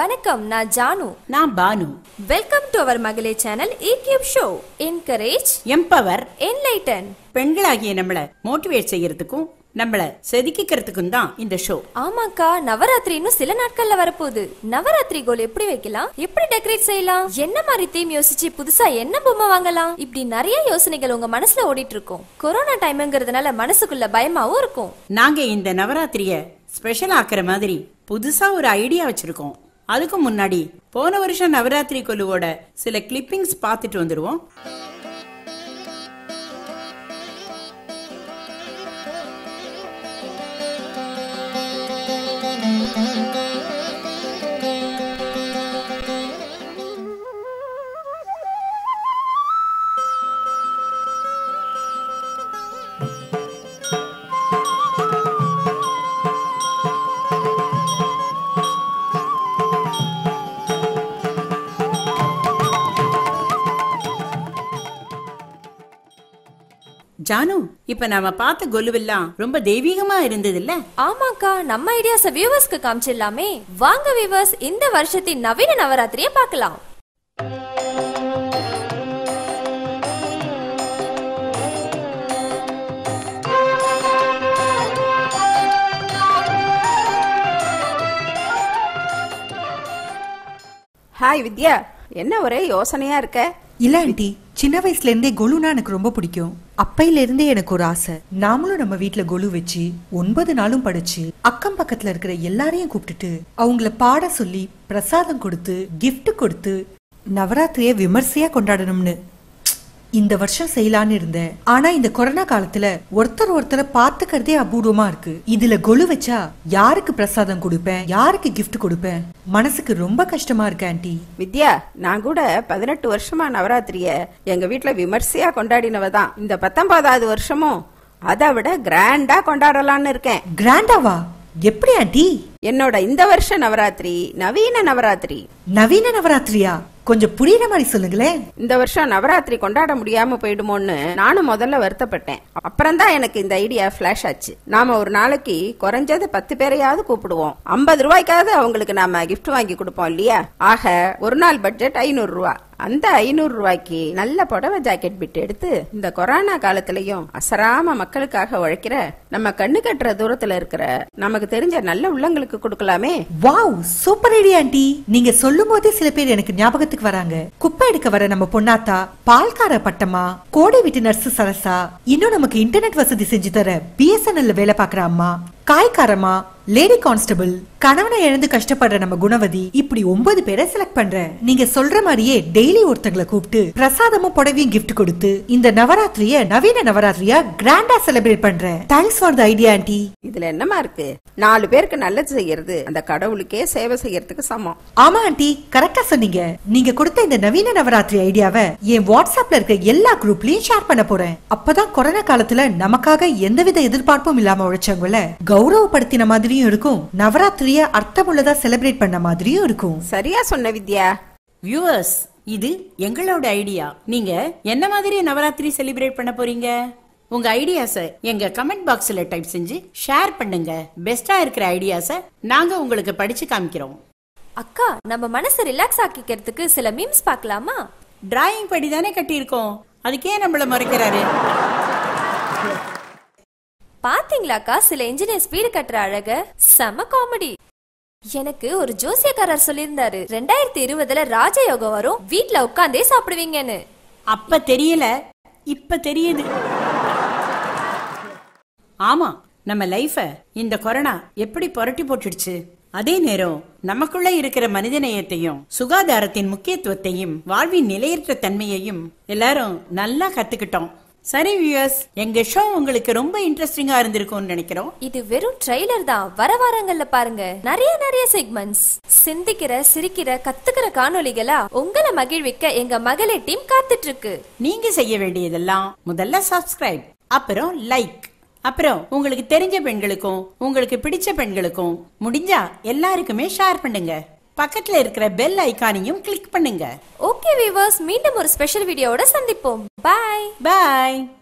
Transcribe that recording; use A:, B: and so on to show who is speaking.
A: வணக்கம் நான் ஜானு
B: நான் Banu
A: welcome to Avar Magale channel E cube show encourage
B: empower
A: enlighten
B: பெண்களாகிய நம்மள மோட்டிவேட் செய்யறதுக்கும் நம்மள செதுக்கிக்கிறதுக்கும் தான் இந்த ஷோ
A: ஆமாக்கா நவராத்திரி இன்னும் சில நாட்கள்ல வரப்போகுது நவராத்திரி கோல் எப்படி வைக்கலாம் எப்படி டெக்கரேட் செய்யலாம் என்ன மாதிரி தீம் யோசிச்சு புதுசா என்ன பொம்மை வாங்கலாம் இப்படி நிறைய யோசனைகள் உங்க மனசுல ஓடிட்டு இருக்கும் கொரோனா டைம்ங்கிறதுனால மனசுக்குள்ள பயமாவும் இருக்கும்
B: நாங்க இந்த நவராத்திரிய ஸ்பெஷல் ஆக்குற மாதிரி புதுசா ஒரு ஐடியா வச்சிருக்கோம் அதுக்கு முன்னாடி போன வருஷம் நவராத்திரி கொலுவோட சில கிளிப்பிங்ஸ் பார்த்துட்டு வந்துருவோம் ஜானு இப்ப நாம பார்த்த கொலுவெல்லாம் ரொம்ப தெய்வீகமா இருந்தது இல்ல
A: ஆமாக்கா நம்ம ஐடியாஸ வியூவர்ஸ்க்கு காமிச்சிடலாமே வாங்க வியூவர்ஸ் இந்த வருஷத்தின் நவீன நவராத்திரியை பார்க்கலாம்
C: ஹாய் வித்யா என்ன ஒரே யோசனையா இருக்க
D: இல்ல ஆண்டி சின்ன வயசுல இருந்தே கொலுனா எனக்கு ரொம்ப பிடிக்கும் அப்பையில இருந்தே எனக்கு ஒரு ஆசை நாமளும் நம்ம வீட்ல கொலு வச்சு ஒன்பது நாளும் படிச்சு அக்கம் பக்கத்துல இருக்கிற எல்லாரையும் கூப்பிட்டுட்டு அவங்கள பாட சொல்லி பிரசாதம் கொடுத்து gift கொடுத்து நவராத்திரிய விமர்சையா கொண்டாடணும்னு இந்த வருஷம் செய்யலான்னு இருந்தேன் ஆனா இந்த கொரோனா காலத்துல ஒருத்தர் ஒருத்தரை பார்த்துக்கிறதே அபூர்வமா இருக்கு இதுல கொலு வச்சா யாருக்கு பிரசாதம் கொடுப்பேன் யாருக்கு gift கொடுப்பேன் மனசுக்கு ரொம்ப கஷ்டமா இருக்கு ஆண்டி
C: வித்யா நான் கூட பதினெட்டு வருஷமா நவராத்திரிய எங்க வீட்ல விமர்சையா கொண்டாடினவ தான் இந்த பத்தொன்பதாவது வருஷமும் அதை விட கிராண்டா கொண்டாடலாம்னு இருக்கேன்
D: கிராண்டாவா எப்படி ஆண்டி
C: என்னோட இந்த வருஷ நவராத்திரி நவீன நவராத்திரி
D: நவீன நவராத்திரியா கொஞ்சம் புரியுற மாதிரி சொல்லுங்களேன்
C: இந்த வருஷம் நவராத்திரி கொண்டாட முடியாம போயிடுமோன்னு நானும் முதல்ல வருத்தப்பட்டேன் அப்புறம் தான் எனக்கு இந்த ஐடியா ஃபிளாஷ் ஆச்சு நாம ஒரு நாளைக்கு குறைஞ்சது பத்து பேரையாவது கூப்பிடுவோம் ஐம்பது ரூபாய்க்காவது அவங்களுக்கு நாம கிஃப்ட் வாங்கி கொடுப்போம் இல்லையா ஆக ஒரு நாள் பட்ஜெட் ஐநூறு ரூபா அந்த ஐநூறு ரூபாய்க்கு நல்ல புடவை ஜாக்கெட் பிட் எடுத்து இந்த கொரோனா காலத்திலயும் அசராம மக்களுக்காக உழைக்கிற நம்ம கண்ணு கட்டுற தூரத்துல இருக்கிற நமக்கு தெரிஞ்ச நல்ல உள்ளங்களுக்கு கொடுக்கலாமே
D: வாவ் சூப்பர் ஐடியா ஆண்டி நீங்க சொல்லும் போதே சில பேர் எனக்கு ஞாபகத்துக்கு வராங்க குப்பை எடுக்க வர நம்ம பொன்னாத்தா பால்கார பட்டமா கோடை வீட்டு நர்ஸ் சரசா இன்னும் நமக்கு இன்டர்நெட் வசதி செஞ்சு தர பிஎஸ்என்எல்ல வேலை பாக்குற அம்மா காய்காரமா லேடி கான்ஸ்டபிள் கணவனை இழந்து கஷ்டப்படுற நம்ம குணவதி இப்படி ஒன்பது பேரை செலக்ட் பண்றேன் நீங்க சொல்ற மாதிரியே டெய்லி ஒருத்தங்களை கூப்பிட்டு பிரசாதமும் புடவையும் gift கொடுத்து இந்த நவராத்திரிய நவீன நவராத்திரியா கிராண்டா செலிப்ரேட் பண்றேன் thanks for the idea aunty
C: இதுல என்னமா இருக்கு நாலு பேருக்கு நல்லது செய்யறது அந்த கடவுளுக்கே சேவை செய்யறதுக்கு சமம்
D: ஆமா ஆண்டி கரெக்டா சொன்னீங்க நீங்க கொடுத்த இந்த நவீன நவராத்திரி ஐடியாவை என் வாட்ஸ்அப்ல இருக்க எல்லா குரூப்லயும் ஷேர் பண்ண போறேன் அப்பதான் கொரோனா காலத்துல நமக்காக எந்தவித எதிர்பார்ப்பும் இல்லாம உழைச்சவங்கள கௌரவப்படுத்தின மாதிரியும் இருக்கும் நவராத்திரிய அர்த்தமுள்ளதா செலிப்ரேட் பண்ண மாதிரியும் இருக்கும்
C: சரியா சொன்ன வித்யா
B: வியூவர்ஸ் இது எங்களோட ஐடியா நீங்க என்ன மாதிரி நவராத்திரி செலிப்ரேட் பண்ண போறீங்க உங்க ஐடியாஸ எங்க கமெண்ட் பாக்ஸ்ல டைப் செஞ்சு ஷேர் பண்ணுங்க பெஸ்டா இருக்கிற ஐடியாஸ நாங்க உங்களுக்கு படிச்சு காமிக்கிறோம்
A: அக்கா நம்ம மனசை ரிலாக்ஸ் ஆக்கிக்கிறதுக்கு சில மீம்ஸ் பார்க்கலாமா
B: டிராயிங் படி தானே கட்டியிருக்கோம் அதுக்கே நம்மள மறைக்கிறாரு
A: பாத்தீங்களாக்கா சில இன்ஜினியர்ஸ் வீடு கட்டுற அழக செம காமெடி எனக்கு ஒரு ஜோசியக்காரர் சொல்லியிருந்தாரு ரெண்டாயிரத்தி இருபதுல ராஜயோகம் வரும் வீட்ல உட்காந்தே சாப்பிடுவீங்கன்னு
B: அப்ப தெரியல இப்ப தெரியுது ஆமா நம்ம லைஃப இந்த கொரோனா எப்படி புரட்டி போட்டுடுச்சு அதே நேரம் நமக்குள்ள இருக்கிற மனிதநேயத்தையும் சுகாதாரத்தின் முக்கியத்துவத்தையும் வாழ்வின் நிலையற்ற தன்மையையும் எல்லாரும் நல்லா கத்துக்கிட்டோம் சரி வியூயர்ஸ் எங்க ஷோ உங்களுக்கு ரொம்ப இன்ட்ரெஸ்டிங்கா இருந்திருக்கும்னு நினைக்கிறோம்
A: இது வெறும் ட்ரெய்லர் தான் வர வாரங்கள்ல பாருங்க நிறைய நிறைய செக்மெண்ட்ஸ் சிந்திக்கிற சிரிக்கிற கத்துக்கிற காணொளிகளா உங்களை மகிழ்விக்க எங்க மகளே டீம் காத்துட்டு இருக்கு
B: நீங்க செய்ய வேண்டியதெல்லாம் முதல்ல சப்ஸ்கிரைப் அப்புறம் லைக் அப்புறம் உங்களுக்கு தெரிஞ்ச பெண்களுக்கும் உங்களுக்கு பிடிச்ச பெண்களுக்கும் முடிஞ்சா எல்லாருக்குமே ஷேர் பண்ணுங்க பக்கத்துல இருக்கிற பெல் ஐகானையும் கிளிக் பண்ணுங்க
A: ஓகே வீவர்ஸ் மீண்டும் ஒரு ஸ்பெஷல் வீடியோவோட சந்திப்போம் பாய்
B: பாய்